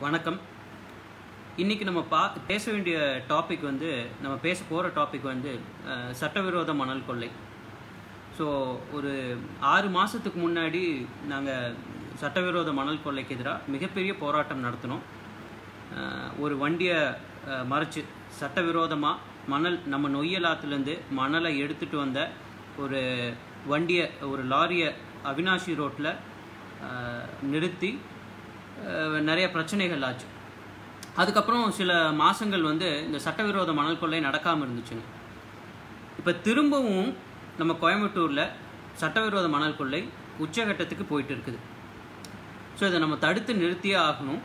வணக்கம் இன்னைக்கு நம்ம பா பேச வேண்டிய டாபிக் வந்து நம்ம பேச போகிற டாபிக் வந்து அஹ், சட்டவிரோத மணல் கொள்ளை ஸோ ஒரு ஆறு மாதத்துக்கு முன்னாடி நாங்கள் சட்டவிரோத மணல் கொள்ளைக்கு எதிராக மிகப்பெரிய போராட்டம் நடத்தினோம் அஹ், ஒரு வண்டியை அஹ், மறைச்சு சட்டவிரோதமாக மணல் நம்ம நொய்யலாத்துலேருந்து மணலை எடுத்துகிட்டு வந்த ஒரு வண்டியை ஒரு லாரியை அவினாஷி ரோட்டில் நிறுத்தி அஹ், நிறைய பிரச்சனைகள் ஆச்சு அதுக்கப்புறம் சில மாதங்கள் வந்து இந்த சட்டவிரோத மணல் கொள்ளை நடக்காமல் இருந்துச்சுங்க இப்போ திரும்பவும் நம்ம கோயம்புத்தூரில் சட்டவிரோத மணல் கொள்ளை உச்சகட்டத்துக்கு போயிட்டு இருக்குது ஸோ இதை நம்ம தடுத்து நிறுத்தியே ஆகணும்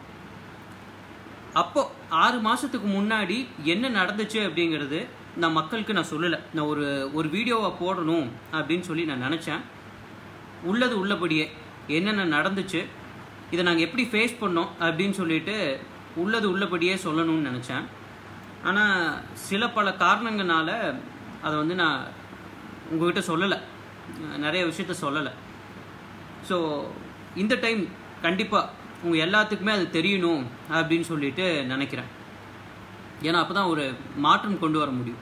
அப்போ ஆறு மாதத்துக்கு முன்னாடி என்ன நடந்துச்சு அப்படிங்கிறது நான் மக்களுக்கு நான் சொல்லலை நான் ஒரு ஒரு வீடியோவை போடணும் அப்படின்னு சொல்லி நான் நினச்சேன் உள்ளது உள்ளபடியே என்னென்ன நடந்துச்சு இதை நாங்கள் எப்படி ஃபேஸ் பண்ணோம் அப்படின்னு சொல்லிட்டு உள்ளது உள்ளபடியே சொல்லணும்னு நினச்சேன் ஆனால் சில பல காரணங்களால அதை வந்து நான் உங்ககிட்ட சொல்லலை நிறைய விஷயத்த சொல்லலை ஸோ இந்த டைம் கண்டிப்பாக உங்கள் எல்லாத்துக்குமே அது தெரியணும் அப்படின்னு சொல்லிட்டு நினைக்கிறேன் ஏன்னா அப்போ தான் ஒரு மாற்றம் கொண்டு வர முடியும்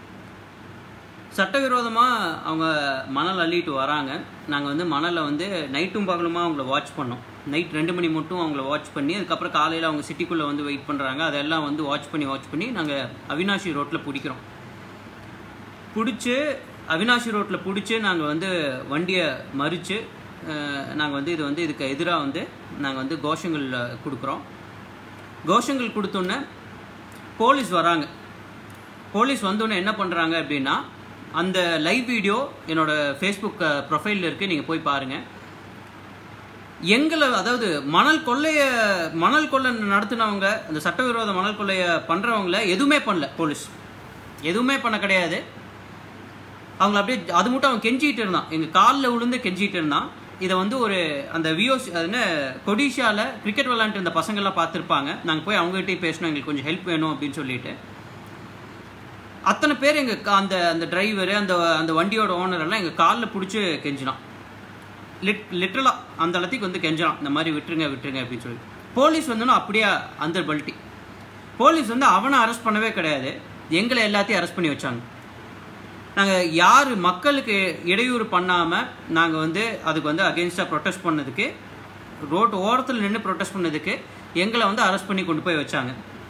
சட்டவிரோதமாக அவங்க மணல் அள்ளிட்டு வராங்க நாங்கள் வந்து மணலை வந்து நைட்டும் பகலுமா அவங்கள வாட்ச் பண்ணோம் நைட் ரெண்டு மணி மட்டும் அவங்கள வாட்ச் பண்ணி அதுக்கப்புறம் காலையில் அவங்க சிட்டிக்குள்ளே வந்து வெயிட் பண்ணுறாங்க அதெல்லாம் வந்து வாட்ச் பண்ணி வாட்ச் பண்ணி நாங்கள் அவினாஷி ரோட்டில் பிடிக்கிறோம் பிடிச்சி அவினாஷி ரோட்டில் பிடிச்சி நாங்கள் வந்து வண்டியை மறித்து நாங்கள் வந்து இது வந்து இதுக்கு எதிராக வந்து நாங்கள் வந்து கோஷங்கள் கொடுக்குறோம் கோஷங்கள் கொடுத்தோன்னே போலீஸ் வராங்க போலீஸ் வந்தோடனே என்ன பண்ணுறாங்க அப்படின்னா அந்த லைவ் வீடியோ என்னோட ஃபேஸ்புக் ப்ரொஃபைலில் இருக்குது நீங்கள் போய் பாருங்கள் எங்களை அதாவது மணல் கொள்ளைய மணல் கொள்ளை நடத்தினவங்க அந்த சட்டவிரோத மணல் கொள்ளையை பண்ணுறவங்கள எதுவுமே பண்ணல போலீஸ் எதுவுமே பண்ண கிடையாது அவங்கள அப்படியே அது மட்டும் அவன் கெஞ்சிட்டு இருந்தான் எங்கள் காலில் விழுந்து கெஞ்சிட்டு இருந்தான் இதை வந்து ஒரு அந்த வியோஸ் அது என்ன கொடிஷாவில் கிரிக்கெட் விளாண்டுட்டு இருந்த பசங்கள்லாம் பார்த்துருப்பாங்க நாங்கள் போய் அவங்ககிட்டயும் பேசணும் எங்களுக்கு கொஞ்சம் ஹெல்ப் வேணும் அப்படின்னு சொல்லிட்டு அத்தனை பேர் எங்கள் அந்த அந்த டிரைவரு அந்த அந்த வண்டியோட ஓனர் எல்லாம் எங்கள் காலில் பிடிச்சி கெஞ்சினான் லிட் லிட்ரலாக அந்த இடத்துக்கு வந்து கெஞ்சினான் இந்த மாதிரி விட்டுருங்க விட்டுருங்க அப்படின்னு சொல்லி போலீஸ் வந்தோன்னா அப்படியே அந்த பல்ட்டி போலீஸ் வந்து அவனை அரெஸ்ட் பண்ணவே கிடையாது எங்களை எல்லாத்தையும் அரெஸ்ட் பண்ணி வச்சாங்க நாங்கள் யார் மக்களுக்கு இடையூறு பண்ணாமல் நாங்கள் வந்து அதுக்கு வந்து அகெயின்ஸ்டாக ப்ரொட்டஸ்ட் பண்ணதுக்கு ரோட்டு ஓரத்தில் நின்று ப்ரொட்டஸ்ட் பண்ணதுக்கு எங்களை வந்து அரெஸ்ட் பண்ணி கொண்டு போய் வச்சாங்க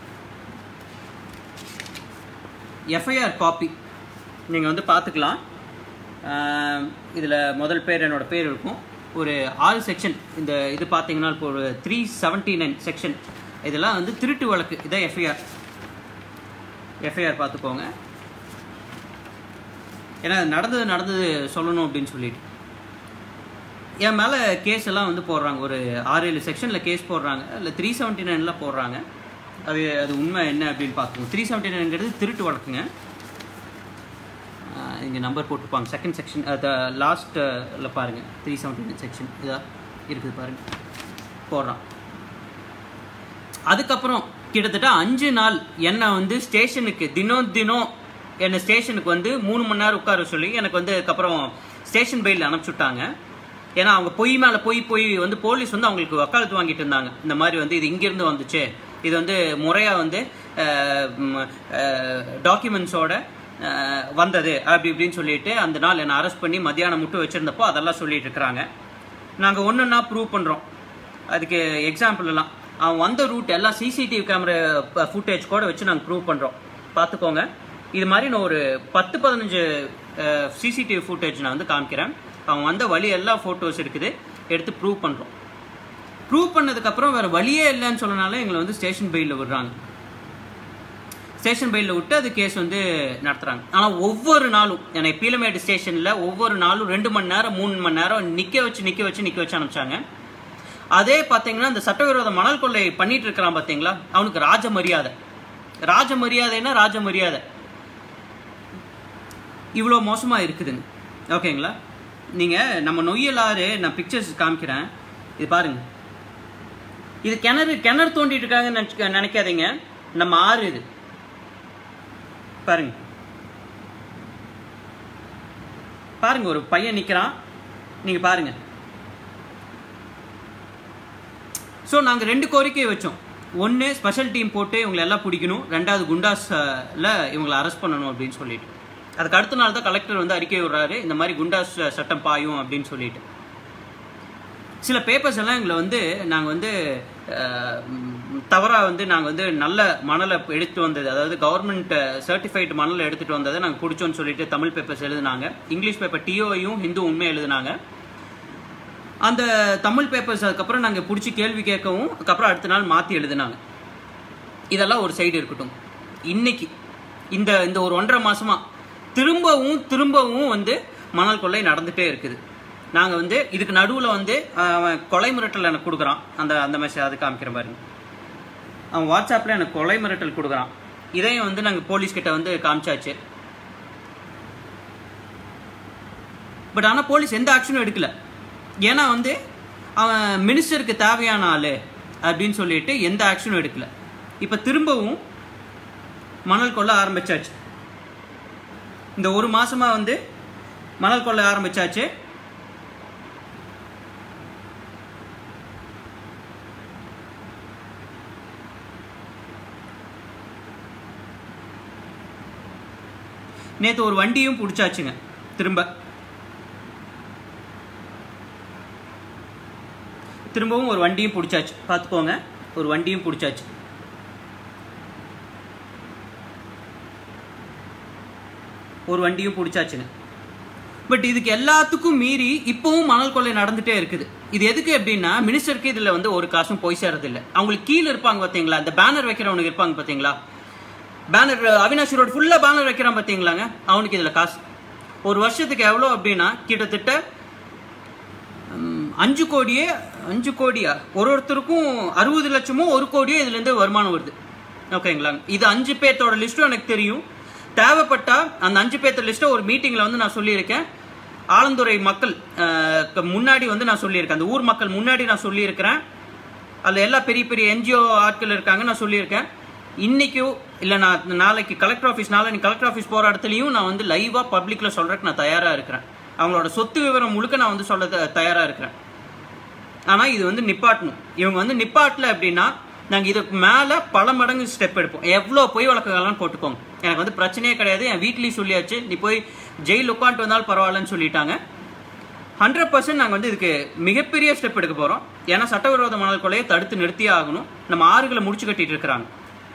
எஃப்ஐஆர் காப்பி நீங்கள் வந்து பார்த்துக்கலாம் இதில் முதல் பேர் என்னோட பேர் இருக்கும் ஒரு ஆறு செக்ஷன் இந்த இது பார்த்தீங்கன்னா இப்போ ஒரு த்ரீ செவன்ட்டி நைன் செக்ஷன் இதெல்லாம் வந்து திருட்டு வழக்கு இதான் எஃப்ஐஆர் எஃப்ஐஆர் பார்த்துக்கோங்க ஏன்னா நடந்தது நடந்தது சொல்லணும் அப்படின்னு சொல்லிட்டு என் மேலே கேஸ் எல்லாம் வந்து போடுறாங்க ஒரு ஆறு ஏழு செக்ஷனில் கேஸ் போடுறாங்க இல்லை த்ரீ செவன்ட்டி நைனில் போடுறாங்க அது அது உண்மை என்ன அப்படின்னு பார்த்துக்கோங்க த்ரீ செவன்ட்டி நைன்ங்கிறது திருட்டு வழக்குங்க இங்கே நம்பர் போட்டிருப்பாங்க செகண்ட் செக்ஷன் அது லாஸ்ட்டில் பாருங்கள் த்ரீ செவன்ட்டி நைன் செக்ஷன் இதா இருக்குது பாருங்கள் போடுறான் அதுக்கப்புறம் கிட்டத்தட்ட அஞ்சு நாள் என்னை வந்து ஸ்டேஷனுக்கு தினம் தினம் என்னை ஸ்டேஷனுக்கு வந்து மூணு மணி நேரம் உட்கார சொல்லி எனக்கு வந்து அதுக்கப்புறம் ஸ்டேஷன் பெயில் அனுப்பிச்சுட்டாங்க ஏன்னா அவங்க பொய் மேலே பொய் பொய் வந்து போலீஸ் வந்து அவங்களுக்கு வக்காலத்து வாங்கிட்டு இருந்தாங்க இந்த மாதிரி வந்து இது இங்கேருந்து வந்துச்சு இது வந்து முறையாக வந்து டாக்குமெண்ட்ஸோட வந்தது அப்படி இப்படின்னு சொல்லிட்டு அந்த நாள் என்னை அரெஸ்ட் பண்ணி மத்தியானம் மட்டும் வச்சுருந்தப்போ அதெல்லாம் சொல்லிட்டு இருக்கிறாங்க நாங்கள் ஒன்றுன்னா ப்ரூவ் பண்ணுறோம் அதுக்கு எக்ஸாம்பிள் எல்லாம் அவன் வந்த ரூட் எல்லாம் சிசிடிவி கேமரா ஃபுட்டேஜ் கூட வச்சு நாங்கள் ப்ரூவ் பண்ணுறோம் பார்த்துக்கோங்க இது மாதிரி நான் ஒரு பத்து பதினஞ்சு சிசிடிவி ஃபுட்டேஜ் நான் வந்து காமிக்கிறேன் அவன் வந்த வழி எல்லா ஃபோட்டோஸ் இருக்குது எடுத்து ப்ரூவ் பண்ணுறோம் ப்ரூவ் பண்ணதுக்கப்புறம் வேறு வழியே இல்லைன்னு சொன்னனால எங்களை வந்து ஸ்டேஷன் பெயிலில் விடுறாங்க ஸ்டேஷன் பெயிலில் விட்டு அது கேஸ் வந்து நடத்துகிறாங்க ஆனால் ஒவ்வொரு நாளும் என்னை பீலமேடு ஸ்டேஷனில் ஒவ்வொரு நாளும் ரெண்டு மணி நேரம் மூணு மணி நேரம் நிற்க வச்சு நிற்க வச்சு நிற்க வச்சு அனுப்பிச்சாங்க அதே பார்த்தீங்கன்னா இந்த சட்டவிரோத மணல் கொள்ளை பண்ணிட்டு இருக்கிறான் பார்த்தீங்களா அவனுக்கு ராஜ மரியாதை ராஜ மரியாதைன்னா ராஜ மரியாதை இவ்வளோ மோசமாக இருக்குதுங்க ஓகேங்களா நீங்கள் நம்ம நொய்யலாறு நான் பிக்சர்ஸ் காமிக்கிறேன் இது பாருங்க இது கிணறு கிணறு தோண்டிட்டு இருக்காங்கன்னு நினச்சி நினைக்காதீங்க நம்ம ஆறு இது பாருங்க பாருங்க ஒரு பையன் நிற்கிறான் நீங்கள் பாருங்க ஸோ நாங்கள் ரெண்டு கோரிக்கையை வச்சோம் ஒன்று ஸ்பெஷல் டீம் போட்டு இவங்களை எல்லாம் பிடிக்கணும் ரெண்டாவது குண்டாஸ்ல இவங்களை அரெஸ்ட் பண்ணணும் அப்படின்னு சொல்லிட்டு அதுக்கு அடுத்த நாள் தான் கலெக்டர் வந்து அறிக்கை விடுறாரு இந்த மாதிரி குண்டாஸ் சட்டம் பாயும் அப்படின்னு சொல்லிட்டு சில பேப்பர்ஸ் எல்லாம் எங்களை வந்து நாங்கள் வந்து தவறாக வந்து நாங்கள் வந்து நல்ல மணலை எடுத்து வந்தது அதாவது கவர்மெண்ட் சர்டிஃபைடு மணலை எடுத்துகிட்டு வந்ததை நாங்கள் பிடிச்சோன்னு சொல்லிட்டு தமிழ் பேப்பர்ஸ் எழுதினாங்க இங்கிலீஷ் பேப்பர் டிஓயும் ஹிந்து உண்மை எழுதினாங்க அந்த தமிழ் பேப்பர்ஸ் அதுக்கப்புறம் நாங்கள் பிடிச்சி கேள்வி கேட்கவும் அதுக்கப்புறம் அடுத்த நாள் மாற்றி எழுதினாங்க இதெல்லாம் ஒரு சைடு இருக்கட்டும் இன்னைக்கு இந்த இந்த ஒரு ஒன்றரை மாசமா திரும்பவும் திரும்பவும் வந்து மணல் கொள்ளை நடந்துட்டே இருக்குது நாங்கள் வந்து இதுக்கு நடுவில் வந்து அவன் கொலை மிரட்டல் எனக்கு கொடுக்குறான் அந்த அந்த மெசேஜ் அது காமிக்கிற பாருங்க அவன் வாட்ஸ்அப்பில் எனக்கு கொலை மிரட்டல் கொடுக்குறான் இதையும் வந்து நாங்கள் போலீஸ் கிட்ட வந்து காமிச்சாச்சு பட் ஆனால் போலீஸ் எந்த ஆக்ஷனும் எடுக்கல ஏன்னா வந்து அவன் மினிஸ்டருக்கு தேவையான ஆள் அப்படின்னு சொல்லிட்டு எந்த ஆக்ஷனும் எடுக்கல இப்போ திரும்பவும் மணல் கொள்ள ஆரம்பிச்சாச்சு இந்த ஒரு மாசமா வந்து மணல் கொள்ள ஆரம்பிச்சாச்சு நேற்று ஒரு வண்டியும் பிடிச்சாச்சுங்க திரும்ப திரும்பவும் ஒரு வண்டியும் பிடிச்சாச்சு பார்த்துக்கோங்க ஒரு வண்டியும் பிடிச்சாச்சு ஒரு வண்டியும் பிடிச்சாச்சுங்க பட் இதுக்கு எல்லாத்துக்கும் மீறி இப்பவும் மணல் கொள்ளை நடந்துட்டே இருக்குது இது எதுக்கு அப்படின்னா மினிஸ்டருக்கு இதுல வந்து ஒரு காசும் போய் சேர்றது இல்லை அவங்களுக்கு கீழே இருப்பாங்க பார்த்தீங்களா இந்த பேனர் வைக்கிறவனுக்கு இருப்பாங்க பார்த்தீங்களா பேனர் அவினாஷ் ரோடு ஃபுல்லாக பேனர் வைக்கிறான் பார்த்தீங்களாங்க அவனுக்கு இதில் காசு ஒரு வருஷத்துக்கு எவ்வளோ அப்படின்னா கிட்டத்தட்ட ம், அஞ்சு கோடியே அஞ்சு கோடியா ஒரு ஒருத்தருக்கும் அறுபது லட்சமோ ஒரு கோடியோ இதுலேருந்து வருமானம் வருது ஓகேங்களா இது அஞ்சு பேர்த்தோட லிஸ்ட்டும் எனக்கு தெரியும் தேவைப்பட்டா அந்த அஞ்சு பேர்த்த லிஸ்ட்டை ஒரு மீட்டிங்கில் வந்து நான் சொல்லியிருக்கேன் ஆலந்துறை மக்கள் அஹ், க்கு முன்னாடி வந்து நான் சொல்லியிருக்கேன் அந்த ஊர் மக்கள் முன்னாடி நான் சொல்லியிருக்கிறேன் அதில் எல்லா பெரிய பெரிய என்ஜிஓ ஆட்கள் இருக்காங்க நான் சொல்லியிருக்கேன் இன்னைக்கோ இல்லை நான் நாளைக்கு கலெக்டர் ஆஃபீஸ் நாளைக்கு கலெக்டர் ஆஃபீஸ் போகிற இடத்துலையும் நான் வந்து லைவாக பப்ளிக்கில் சொல்கிறதுக்கு நான் தயாராக இருக்கிறேன் அவங்களோட சொத்து விவரம் முழுக்க நான் வந்து சொல்ல த- தயாரா இருக்கிறேன் ஆனால் இது வந்து நிப்பாட்டணும் இவங்க வந்து நிப்பாட்டல அப்படின்னா நாங்கள் இதுக்கு மேலே பல மடங்கு ஸ்டெப் எடுப்போம் எவ்வளோ பொய் வழக்குகள்லாம் போட்டுக்கோங்க எனக்கு வந்து பிரச்சனையே கிடையாது என் வீட்லேயும் சொல்லியாச்சு நீ போய் ஜெயில் உட்காந்துட்டு வந்தாலும் பரவாயில்லன்னு சொல்லிட்டாங்க ஹண்ட்ரட் பர்சன்ட் நாங்கள் வந்து இதுக்கு மிகப்பெரிய ஸ்டெப் எடுக்க போகிறோம் ஏன்னா சட்டவிரோத மணல் கொலையை தடுத்து நிறுத்தியே ஆகணும் நம்ம ஆறுகளை முடிச்சு கட்டிட்டு இருக்கிறாங்க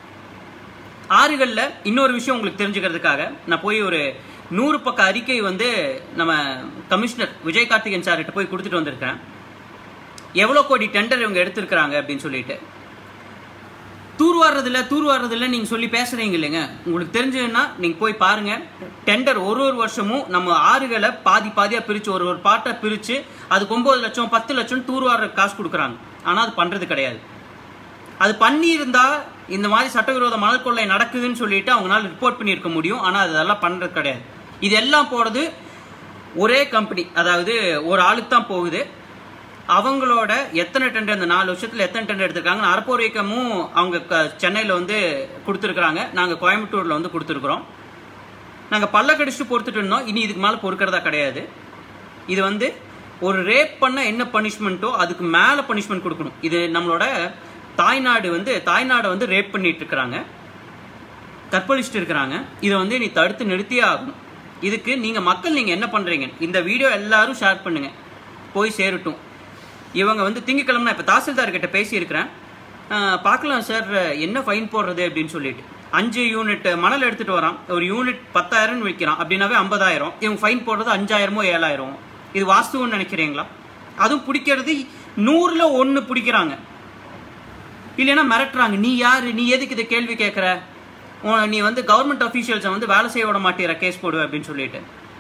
ஆறுகளில் இன்னொரு விஷயம் உங்களுக்கு தெரிஞ்சுக்கிறதுக்காக நான் போய் ஒரு நூறு பக்க அறிக்கை வந்து நம்ம கமிஷனர் விஜய் கார்த்திகேயன் சார்கிட்ட போய் கொடுத்துட்டு வந்திருக்கேன் எவ்வளோ கோடி டெண்டர் இவங்க எடுத்திருக்கிறாங்க அப்படின்னு சொல்லிட்டு தூர்வாடுறதில்ல தூர்வாடுறதில்ல நீங்க சொல்லி பேசுறீங்க இல்லைங்க உங்களுக்கு தெரிஞ்சதுன்னா நீங்க போய் பாருங்க டெண்டர் ஒரு ஒரு வருஷமும் நம்ம ஆறுகளை பாதி பாதியா பிரிச்சு ஒரு ஒரு பாட்டை பிரிச்சு அதுக்கு ஒன்பது லட்சம் பத்து லட்சம் தூர்வாடுற காசு கொடுக்குறாங்க ஆனா அது பண்றது கிடையாது அது பண்ணியிருந்தா இந்த மாதிரி சட்டவிரோத மணல் கொள்ளை நடக்குதுன்னு சொல்லிட்டு அவங்களால ரிப்போர்ட் பண்ணியிருக்க முடியும் ஆனா அதெல்லாம் பண்றது கிடையாது இது எல்லாம் போறது ஒரே கம்பெனி அதாவது ஒரு ஆளுக்கு தான் போகுது அவங்களோட எத்தனை டெண்டர் இந்த நாலு வருஷத்துல எத்தனை டெண்டர் எடுத்திருக்காங்க அரப்போர் இயக்கமும் அவங்க க- சென்னையில வந்து கொடுத்துருக்குறாங்க நாங்க கோயம்புத்தூர்ல வந்து கொடுத்துருக்குறோம் நாங்க பல்ல கடிச்சுட்டு பொறுத்துட்டு இருந்தோம் இனி இதுக்கு மேல பொறுக்கிறதா கிடையாது இது வந்து ஒரு ரேப் பண்ண என்ன பனிஷ்மெண்ட்டோ அதுக்கு மேல பனிஷ்மெண்ட் கொடுக்கணும் இது நம்மளோட தாய்நாடு வந்து தாய்நாடை வந்து ரேப் பண்ணிட்டு இருக்கிறாங்க கற்பழிச்சிட்டு இருக்கிறாங்க இதை வந்து நீ தடுத்து நிறுத்தியே ஆகணும் இதுக்கு நீங்க மக்கள் நீங்க என்ன பண்றீங்க இந்த வீடியோ எல்லாரும் ஷேர் பண்ணுங்க போய் சேரட்டும் இவங்க வந்து திங்கக்கிழமை நான் இப்போ தாசில்தார் கிட்ட பேசியிருக்கிறேன் ஆஹ் பார்க்கலாம் சார் என்ன ஃபைன் போடுறது அப்படின்னு சொல்லிட்டு அஞ்சு யூனிட் மணல் எடுத்துட்டு வரான் ஒரு யூனிட் பத்தாயிரம்னு விற்கிறான் அப்படின்னாவே ஐம்பதாயிரம் இவங்க ஃபைன் போடுறது அஞ்சாயிரமோ ஏழாயிரம் இது வாஸ்துவன்னு நினைக்கிறீங்களா அதுவும் பிடிக்கிறது நூறுல ஒன்று பிடிக்கிறாங்க இல்லைன்னா மிரட்டுறாங்க நீ யாரு நீ எதுக்கு இதை கேள்வி கேட்குற நீ வந்து கவர்மெண்ட் அஃபீஷியல்ஸை வந்து வேலை செய்ய விட மாட்டேற கேஸ் போடுவ அப்படின்னு சொல்லிட்டு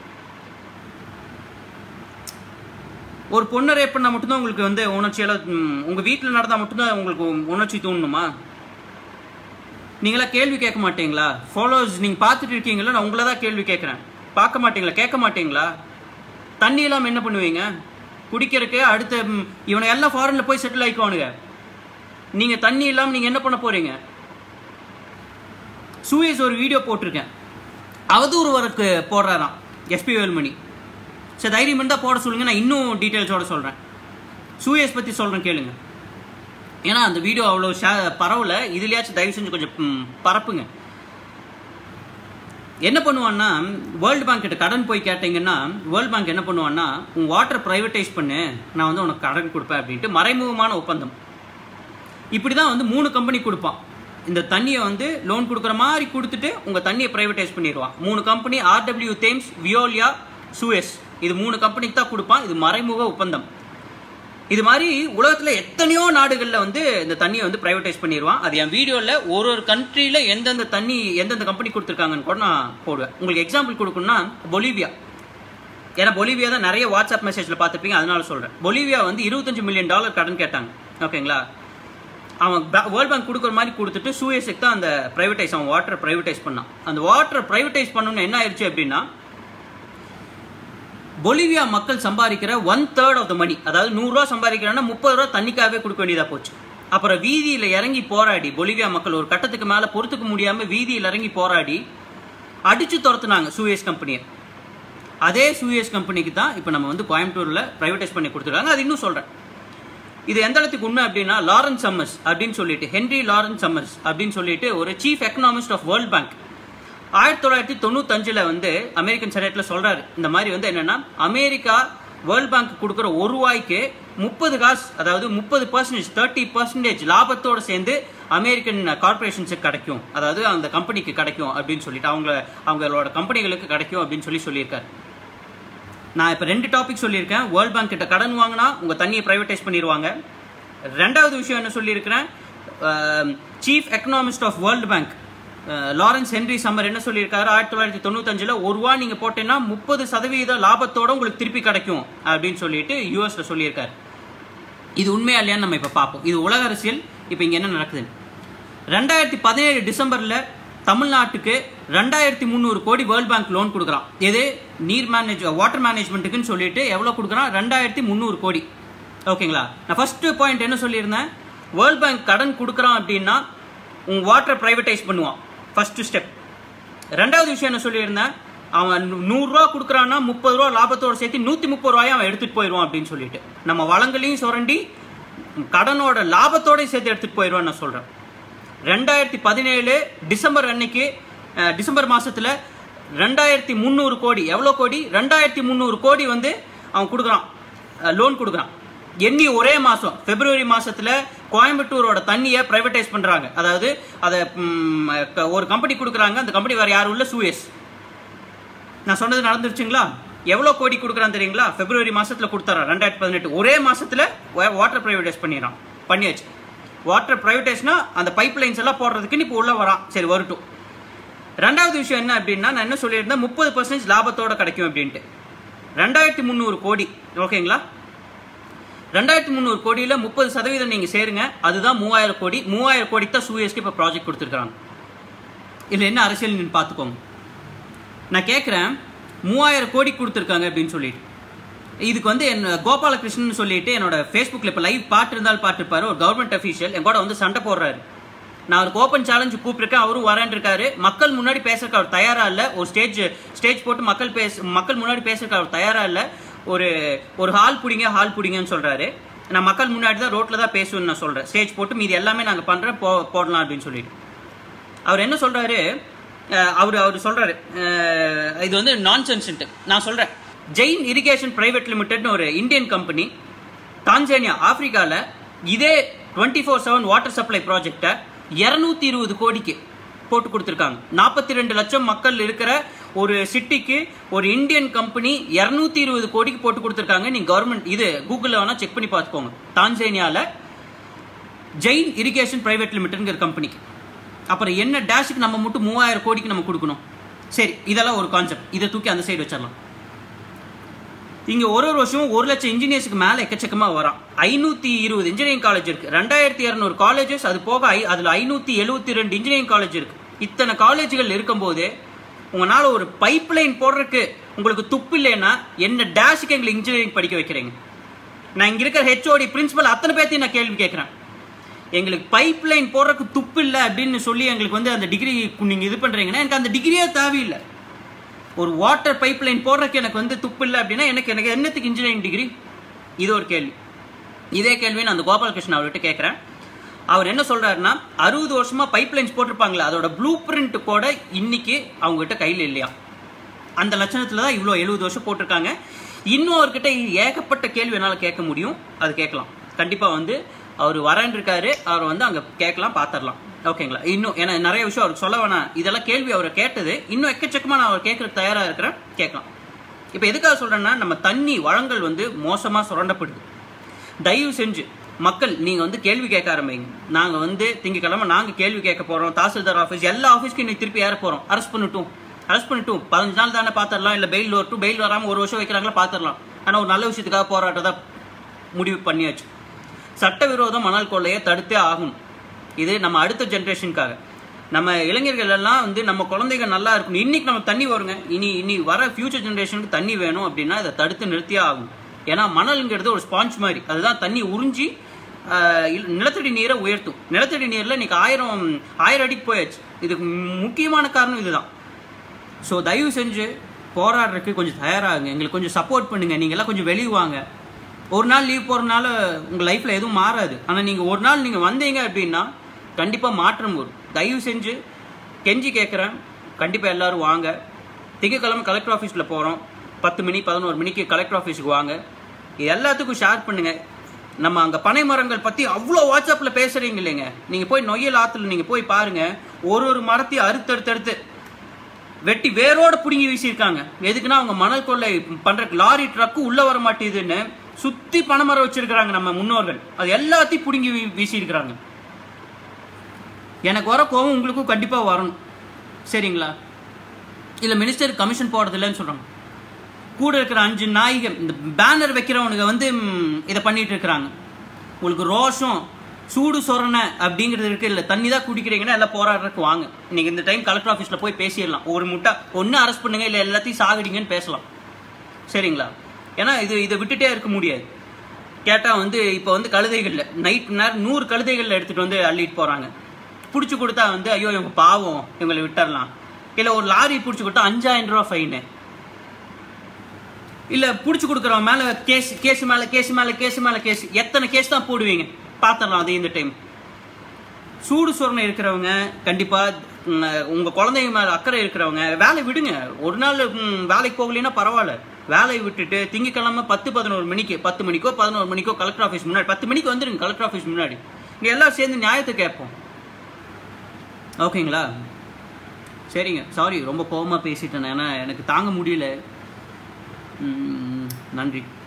ஒரு பொண்ணை ரேப் பண்ணா மட்டும்தான் உங்களுக்கு வந்து உணர்ச்சியால ம், உங்க வீட்டில் நடந்தா மட்டும்தான் உங்களுக்கு உணர்ச்சி தூண்டணுமா நீங்களா கேள்வி கேட்க மாட்டீங்களா ஃபாலோவர்ஸ் நீங்க பார்த்துட்டு இருக்கீங்களா நான் உங்களை தான் கேள்வி கேட்குறேன் பார்க்க மாட்டீங்களா கேட்க மாட்டீங்களா தண்ணி இல்லாம என்ன பண்ணுவீங்க குடிக்கிறதுக்கு அடுத்த ம், இவனை எல்லாம் ஃபாரின்ல போய் செட்டில் ஆயிக்குவானுங்க நீங்க தண்ணி இல்லாம நீங்க என்ன பண்ண போறீங்க சூயஸ் ஒரு வீடியோ போட்டிருக்கேன் அவதூறு வரக்கு போடுறாராம் எஸ்பி வேல்மணி சரி தைரியம் இருந்தால் போட சொல்லுங்க நான் இன்னும் டீட்டெயில்ஸோட சொல்கிறேன் சூயஸ் பற்றி சொல்கிறேன் கேளுங்க ஏன்னா அந்த வீடியோ அவ்வளோ ஷே பரவல இதுலயாச்சும் தயவு செஞ்சு கொஞ்சம் ம், பரப்புங்க என்ன பண்ணுவான்னா வேர்ல்டு பேங்க் கிட்ட கடன் போய் கேட்டீங்கன்னா வேர்ல்டு பேங்க் என்ன பண்ணுவான்னா உன் வாட்டர் பிரைவேட்டைஸ் பண்ணு நான் வந்து உனக்கு கடன் கொடுப்பேன் அப்படின்ட்டு மறைமுகமான ஒப்பந்தம் இப்படி தான் வந்து மூணு கம்பெனி கொடுப்பான் இந்த தண்ணியை வந்து லோன் கொடுக்குற மாதிரி கொடுத்துட்டு உங்கள் தண்ணியை ப்ரைவேட்டைஸ் பண்ணிடுவான் மூணு company RW Thames Veolia Suez இது மூணு கம்பெனிக்கு தான் கொடுப்பான் இது மறைமுக ஒப்பந்தம் இது மாதிரி உலகத்தில் எத்தனையோ நாடுகளில் வந்து இந்த தண்ணியை வந்து ப்ரைவேட்டைஸ் பண்ணிடுவான் அது என் வீடியோவில் ஒரு ஒரு கண்ட்ரியில் எந்தெந்த தண்ணி எந்தெந்த கம்பெனி கொடுத்துருக்காங்கன்னு கூட நான் போடுவேன் உங்களுக்கு எக்ஸாம்பிள் கொடுக்கணும்னா பொலிவியா ஏன்னா பொலிவியா தான் நிறைய வாட்ஸ்அப் மெசேஜில் பார்த்துப்பீங்க அதனால சொல்கிறேன் பொலிவியா வந்து இருபத்தஞ்சு மில்லியன் டாலர் கடன் கேட்டாங்க ஓகேங்களா அவன் வேர்ல்ட் பேங்க் கொடுக்குற மாதிரி கொடுத்துட்டு சூஎஸ்க்கு தான் அந்த ப்ரைவேட்டைஸ் அவன் வாட்டர் ப்ரைவேட்டைஸ் பண்ணான் அந்த வாட்டர் ப்ரைவேட்டைஸ் பண்ணணும்னு என்ன ஆயிடுச்சு அப்படின்னா பொலிவியா மக்கள் சம்பாதிக்கிற one third of the money அதாவது நூறுரூவா சம்பாதிக்கிறான்னா முப்பது ரூபா தண்ணிக்காகவே கொடுக்க வேண்டியதாக போச்சு அப்புறம் வீதியில் இறங்கி போராடி பொலிவியா மக்கள் ஒரு கட்டத்துக்கு மேலே பொறுத்துக்க முடியாமல் வீதியில் இறங்கி போராடி அடிச்சு துரத்துனாங்க சூஎஸ் கம்பெனியை அதே சூஎஸ் கம்பெனிக்கு தான் இப்போ நம்ம வந்து கோயம்புத்தூரில் ப்ரைவேட்டைஸ் பண்ணி கொடுத்துருக்காங்க அது இன்னும் சொல்கிறேன் இது எந்த இடத்துக்கு உண்மை அப்படின்னா லாரன்ஸ் சம்மர்ஸ் அப்படின்னு சொல்லிட்டு ஹென்ரி லாரன்ஸ் சம்மர்ஸ் அப்படின்னு சொல்லிட்டு ஒரு chief economist of World Bank ஆயிரத்தி தொள்ளாயிரத்தி தொண்ணூத்தஞ்சில் வந்து அமெரிக்கன் செனேட்டில் சொல்கிறாரு இந்த மாதிரி வந்து என்னென்னா அமெரிக்கா வேர்ல்ட் பேங்க் கொடுக்குற ஒரு ரூபாய்க்கு முப்பது காசு அதாவது முப்பது பர்சன்டேஜ் தேர்ட்டி பர்சன்டேஜ் லாபத்தோடு சேர்ந்து அமெரிக்கன் கார்பரேஷன்ஸுக்கு கிடைக்கும் அதாவது அந்த கம்பெனிக்கு கிடைக்கும் அப்படின்னு சொல்லிட்டு அவங்க அவங்களோட கம்பெனிகளுக்கு கிடைக்கும் அப்படின்னு சொல்லி சொல்லியிருக்காரு நான் இப்போ ரெண்டு டாபிக் சொல்லியிருக்கேன் வேர்ல்ட் பேங்க் கிட்ட கடன் வாங்கினா உங்கள் தண்ணியை ப்ரைவேட்டைஸ் பண்ணிடுவாங்க ரெண்டாவது விஷயம் என்ன சொல்லியிருக்கிறேன் chief economist of World Bank Lawrence Henry Summer என்ன சொல்லியிருக்காரு ஆயிரத்தி தொள்ளாயிரத்தி தொண்ணூத்தஞ்சில் ஒரு ரூபா நீங்கள் போட்டீங்கன்னா முப்பது சதவீத லாபத்தோட உங்களுக்கு திருப்பி கிடைக்கும் அப்படின்னு சொல்லிட்டு யூஎஸ்ல சொல்லியிருக்காரு இது உண்மையா இல்லையான்னு நம்ம இப்போ பார்ப்போம் இது உலக அரசியல் இப்போ இங்கே என்ன நடக்குது ரெண்டாயிரத்தி பதினேழு டிசம்பரில் தமிழ்நாட்டுக்கு ரெண்டாயிரத்தி முந்நூறு கோடி வேர்ல்ட் பேங்க் லோன் கொடுக்குறான் எது நீர் மேனேஜ் வாட்டர் மேனேஜ்மெண்ட்டுக்குன்னு சொல்லிட்டு எவ்வளோ கொடுக்குறான் ரெண்டாயிரத்தி முந்நூறு கோடி ஓகேங்களா நான் ஃபர்ஸ்ட் பாயிண்ட் என்ன சொல்லியிருந்தேன் வேர்ல்ட் பேங்க் கடன் கொடுக்குறான் அப்படின்னா உங்கள் வாட்டரை ப்ரைவேட்டைஸ் பண்ணுவான் ஃபர்ஸ்ட் ஸ்டெப் ரெண்டாவது விஷயம் என்ன சொல்லியிருந்தேன் அவன் நூ- நூறுரூவா கொடுக்குறான்னா முப்பது ரூபா லாபத்தோட சேர்த்து நூற்றி முப்பது ரூபாயை அவன் எடுத்துகிட்டு போயிடுவான் அப்படின்னு சொல்லிட்டு நம்ம வளங்களையும் சுரண்டி கடனோட லாபத்தோடயும் சேர்த்து எடுத்துகிட்டு போயிடுவான்னு நான் சொல்கிறேன் ரெண்டாயிரத்தி பதினேழு டிசம்பர் அன்னைக்கு அஹ், டிசம்பர் மாசத்துல ரெண்டாயிரத்தி முந்நூறு கோடி எவ்வளோ கோடி ரெண்டாயிரத்தி முந்நூறு கோடி வந்து அவன் கொடுக்குறான் லோன் கொடுக்குறான் எண்ணி ஒரே மாசம் பிப்ரவரி மாசத்துல கோயம்புத்தூரோட தண்ணியை பிரைவேட்டைஸ் பண்றாங்க அதாவது அதை ம், க- ஒரு கம்பெனி கொடுக்குறாங்க அந்த கம்பெனி வேற யாரும் இல்ல சூஎஸ் நான் சொன்னது நடந்துருச்சுங்களா எவ்வளோ கோடி கொடுக்குறான் தெரியுங்களா பிப்ரவரி மாசத்துல கொடுத்தாரா ரெண்டாயிரத்தி பதினெட்டு ஒரே மாசத்துல வாட்டர் பிரைவேடைஸ் பண்ணிடுறான் பண்ணியாச்சு வாட்டர் பிரைவேடைஸ்னா அந்த பைப் லைன்ஸ் எல்லாம் போடுறதுக்கு இப்போ உள்ள வரான் சரி வரட்டும் ரெண்டாவது விஷயம் என்ன அப்படின்னா நான் என்ன சொல்லியிருந்தேன் முப்பது பர்சன்டேஜ் லாபத்தோட கிடைக்கும் அப்படின்ட்டு ரெண்டாயிரத்தி முந்நூறு கோடி ஓகேங்களா ரெண்டாயிரத்தி முந்நூறு கோடியில முப்பது சதவீதம் நீங்க சேருங்க அதுதான் மூவாயிரம் கோடி மூவாயிரம் கோடிக்கு தான் சூஎஸ்க்கு இப்போ ப்ராஜெக்ட் கொடுத்துருக்காங்க இதுல என்ன அரசியல் நீங்க பார்த்துக்கோங்க நான் கேட்குறேன் மூவாயிரம் கோடி கொடுத்துருக்காங்க அப்படின்னு சொல்லிட்டு இதுக்கு வந்து என் கோபாலகிருஷ்ணன் சொல்லிட்டு என்னோட ஃபேஸ்புக்கில் இப்போ லைவ் பாட்டு இருந்தால் பாட்டுருப்பாரு ஒரு கவர்மெண்ட் அஃபீஷியல் என் கூட வந்து சண்டை போடுறாரு நான் அவருக்கு ஓப்பன் சேலஞ்சு கூப்பிட்டுருக்கேன் அவரும் வரேன் இருக்காரு மக்கள் முன்னாடி பேசுறதுக்கு அவர் தயாரா இல்லை ஒரு ஸ்டேஜ் ஸ்டேஜ் போட்டு மக்கள் பேச மக்கள் முன்னாடி பேசுறதுக்கு அவர் தயாரா இல்லை ஒரு ஒரு ஹால் பிடிங்க ஹால் பிடிங்கன்னு சொல்றாரு நான் மக்கள் முன்னாடி தான் ரோட்டில் தான் பேசுவேன்னு நான் சொல்றேன் ஸ்டேஜ் போட்டு மீதி எல்லாமே நாங்கள் பண்றோம் போ போடலாம் அப்படின்னு சொல்லிட்டு அவர் என்ன சொல்றாரு அஹ் அவர் அவர் சொல்றாரு அஹ் இது வந்து நான்சென்ஸ்ன்ட்டு நான் சொல்றேன் ஜெயின் இரிகேஷன் பிரைவேட் லிமிடெட்னு ஒரு இந்தியன் கம்பெனி தான்சானியா ஆப்பிரிக்கால இதே twenty four seven water supply ப்ராஜெக்டை இரநூத்தி இருபது கோடிக்கு போட்டு கொடுத்துருக்காங்க நாற்பத்தி ரெண்டு லட்சம் மக்கள் இருக்கிற ஒரு சிட்டிக்கு ஒரு இந்தியன் கம்பெனி இரநூத்தி இருபது கோடிக்கு போட்டு கொடுத்துருக்காங்க நீங்க கவர்மெண்ட் இது கூகுளில் வேணா செக் பண்ணி பார்த்துக்கோங்க தான்சேனியால ஜெயின் இரிகேஷன் பிரைவேட் லிமிடெட்ங்கிற கம்பெனிக்கு அப்புறம் என்ன டேஷுக்கு நம்ம மட்டும் மூவாயிரம் கோடிக்கு நம்ம கொடுக்கணும் சரி இதெல்லாம் ஒரு கான்செப்ட் இதை தூக்கி அந்த சைடு வச்சிடலாம் இங்க ஒரு ஒரு வருஷமும் ஒரு லட்சம் இன்ஜினியர்ஸ்க்கு மேல எக்கச்சக்கமா வரான் ஐநூத்தி இருபது இன்ஜினியரிங் காலேஜ் இருக்கு ரெண்டாயிரத்தி இரநூறு காலேஜஸ் அது போக ஐ- அதுல ஐநூத்தி எழுபத்தி ரெண்டு இன்ஜினியரிங் காலேஜ் இருக்கு இத்தனை காலேஜுகள் இருக்கும்போது உங்களால ஒரு பைப் லைன் போடுறதுக்கு உங்களுக்கு துப்பு இல்லைன்னா என்ன டேஷுக்கு எங்களுக்கு இன்ஜினியரிங் படிக்க வைக்கிறீங்க நான் இங்க இருக்கிற ஹெச்ஓடி பிரின்சிபல் அத்தனை பேர்த்தையும் நான் கேள்வி கேட்கிறேன் எங்களுக்கு பைப் லைன் போடுறதுக்கு துப்பு இல்லை அப்படின்னு சொல்லி எங்களுக்கு வந்து அந்த டிகிரி நீங்க இது பண்றீங்கன்னா எனக்கு அந்த டிகிரியே தேவையில்லை ஒரு வாட்டர் பைப் லைன் போடுறதுக்கு எனக்கு வந்து துப்பு இல்லை அப்படின்னா எனக்கு எனக்கு என்னத்துக்கு இன்ஜினியரிங் டிகிரி இது ஒரு கேள்வி இதே கேள்வி நான் அந்த கோபாலகிருஷ்ணன் அவர்கிட்ட கேட்குறேன் அவர் என்ன சொல்றாருன்னா அறுபது வருஷமா பைப் லைன்ஸ் போட்டிருப்பாங்களே அதோட ப்ளூ பிரிண்ட் கூட இன்னைக்கு அவங்க கிட்ட கையில் இல்லையா அந்த லட்சணத்துல தான் இவ்வளோ எழுபது வருஷம் போட்டிருக்காங்க இன்னும் அவர்கிட்ட ஏகப்பட்ட கேள்வி என்னால் கேட்க முடியும் அது கேட்கலாம் கண்டிப்பாக வந்து அவர் வரேன் இருக்காரு அவர் வந்து அங்கே கேட்கலாம் பார்த்துடலாம் ஓகேங்களா இன்னும் ஏன்னா நிறைய விஷயம் அவருக்கு சொல்ல வேணாம் இதெல்லாம் கேள்வி அவரை கேட்டது இன்னும் எக்கச்சக்கமாக நான் அவர் கேட்கறதுக்கு தயாராக இருக்கிறேன் கேட்கலாம் இப்போ எதுக்காக சொல்கிறேன்னா நம்ம தண்ணி வளங்கள் வந்து மோசமாக சுரண்டப்படுது தயவு செஞ்சு மக்கள் நீங்கள் வந்து கேள்வி கேட்க ஆரம்பிங்க நாங்கள் வந்து திங்கக்கிழமை நாங்கள் கேள்வி கேட்க போகிறோம் தாசில்தார் ஆஃபீஸ் எல்லா ஆஃபீஸ்க்கும் இன்னைக்கு திருப்பி ஏற போகிறோம் அரெஸ்ட் பண்ணிட்டோம் அரெஸ்ட் பண்ணிட்டும் பதினஞ்சு நாள் தானே பார்த்துடலாம் இல்லை பெயில் வரட்டும் பெயில் வராமல் ஒரு வருஷம் வைக்கிறாங்களா பார்த்துடலாம் ஆனால் ஒரு நல்ல விஷயத்துக்காக போராட்டத்தை முடிவு பண்ணியாச்சு சட்டவிரோத மணல் கொள்ளையை தடுத்தே ஆகும் இது நம்ம அடுத்த ஜென்ரேஷனுக்காக நம்ம இளைஞர்கள் எல்லாம் வந்து நம்ம குழந்தைகள் நல்லா இருக்கணும் இன்னைக்கு நம்ம தண்ணி வருங்க இனி இனி வர ஃபியூச்சர் ஜென்ரேஷனுக்கு தண்ணி வேணும் அப்படின்னா இதை தடுத்து நிறுத்தியே ஆகும் ஏன்னா மணல்ங்கிறது ஒரு ஸ்பாஞ்ச் மாதிரி அதுதான் தண்ணி உறிஞ்சி ஆஹ், இல்ல- நிலத்தடி நீரை உயர்த்தும் நிலத்தடி நீரில் இன்னைக்கு ஆயிரம் ஆயிரம் அடிக்கு போயாச்சு இதுக்கு முக்கியமான காரணம் இதுதான் ஸோ தயவு செஞ்சு போராடுறதுக்கு கொஞ்சம் தயாராகுங்க எங்களுக்கு கொஞ்சம் சப்போர்ட் பண்ணுங்க நீங்க எல்லாம் கொஞ்சம் வெளியே வாங்க ஒரு நாள் லீவ் போகிறனால உங்கள் லைஃப்பில் எதுவும் மாறாது ஆனால் நீங்கள் ஒரு நாள் நீங்கள் வந்தீங்க அப்படின்னா கண்டிப்பாக மாற்றம் வரும் தயவு செஞ்சு கெஞ்சி கேட்குறேன் கண்டிப்பாக எல்லாரும் வாங்க திங்கக்கிழமை கலெக்டர் ஆஃபீஸில் போகிறோம் பத்து மணி பதினோரு மணிக்கு கலெக்டர் ஆஃபீஸுக்கு வாங்க இது எல்லாத்துக்கும் ஷேர் பண்ணுங்க நம்ம அங்கே பனை மரங்கள் பற்றி அவ்வளோ வாட்ஸ்அப்பில் பேசுகிறீங்க இல்லைங்க நீங்கள் போய் நொய்யல் ஆற்றுல நீங்கள் போய் பாருங்க ஒரு ஒரு மரத்தையும் அறுத்தடுத்தடுத்து வெட்டி வேரோட பிடுங்கி வீசியிருக்காங்க எதுக்குன்னா அவங்க மணல் கொள்ளை பண்ற லாரி ட்ரக்கு உள்ள வர மாட்டேதுன்னு சுத்தி பனைமரம் வச்சிருக்கிறாங்க நம்ம முன்னோர்கள் அது எல்லாத்தையும் பிடுங்கி வீ- வீசியிருக்கிறாங்க எனக்கு வர கோவம் உங்களுக்கும் கண்டிப்பா வரணும் சரிங்களா இல்ல மினிஸ்டர் கமிஷன் போடுறது இல்லைன்னு சொல்றாங்க கூட இருக்கிற அஞ்சு நாய்கள் இந்த பேனர் வைக்கிறவனுங்க வந்து ம், இதை பண்ணிட்டு இருக்கிறாங்க உங்களுக்கு ரோஷம் சூடு சொரணை அப்படிங்கிறது இருக்கு இல்லை தண்ணி தான் குடிக்கிறீங்கன்னா எல்லாம் போராடுறதுக்கு வாங்க இன்னைக்கு இந்த டைம் கலெக்டர் ஆஃபீஸில் போய் பேசிடலாம் ஒரு முட்டை ஒன்று அரெஸ்ட் பண்ணுங்க இல்லை எல்லாத்தையும் சாகடிங்கன்னு பேசலாம் சரிங்களா ஏன்னா இது இதை விட்டுட்டே இருக்க முடியாது கேட்டால் வந்து இப்போ வந்து கழுதைகளில் நைட் நேரம் நூறு கழுதைகளில் எடுத்துகிட்டு வந்து அள்ளிட்டு போகிறாங்க பிடிச்சி கொடுத்தா வந்து ஐயோ இவங்க பாவம் இவங்களை விட்டுறலாம் இல்லை ஒரு லாரி பிடிச்சி கொடுத்தா அஞ்சாயிரம் ரூபா ஃபைனு இல்ல புடிச்சு கொடுக்குறவன் மேல கேஸ் கேஸ் மேல கேஸ் மேல கேஸ் மேல கேஸ் எத்தனை கேஸ் தான் போடுவீங்க பாத்திரலாம் அது இந்த டைம் சூடு சொரணை இருக்கிறவங்க கண்டிப்பா ம், உங்க குழந்தைங்க மேல அக்கறை இருக்கிறவங்க வேலை விடுங்க ஒரு நாள் ம், வேலைக்கு போகலைன்னா பரவாயில்ல வேலையை விட்டுட்டு திங்கக்கிழமை பத்து பதினோரு மணிக்கு பத்து மணிக்கோ பதினோரு மணிக்கோ கலெக்டர் ஆஃபீஸ் முன்னாடி பத்து மணிக்கு வந்துருங்க கலெக்டர் ஆஃபீஸ் முன்னாடி இங்க எல்லாம் சேர்ந்து நியாயத்தை கேட்போம் ஓகேங்களா சரிங்க சாரி ரொம்ப கோவமா பேசிட்டேன் ஏன்னா எனக்கு தாங்க முடியல ம், நன்றி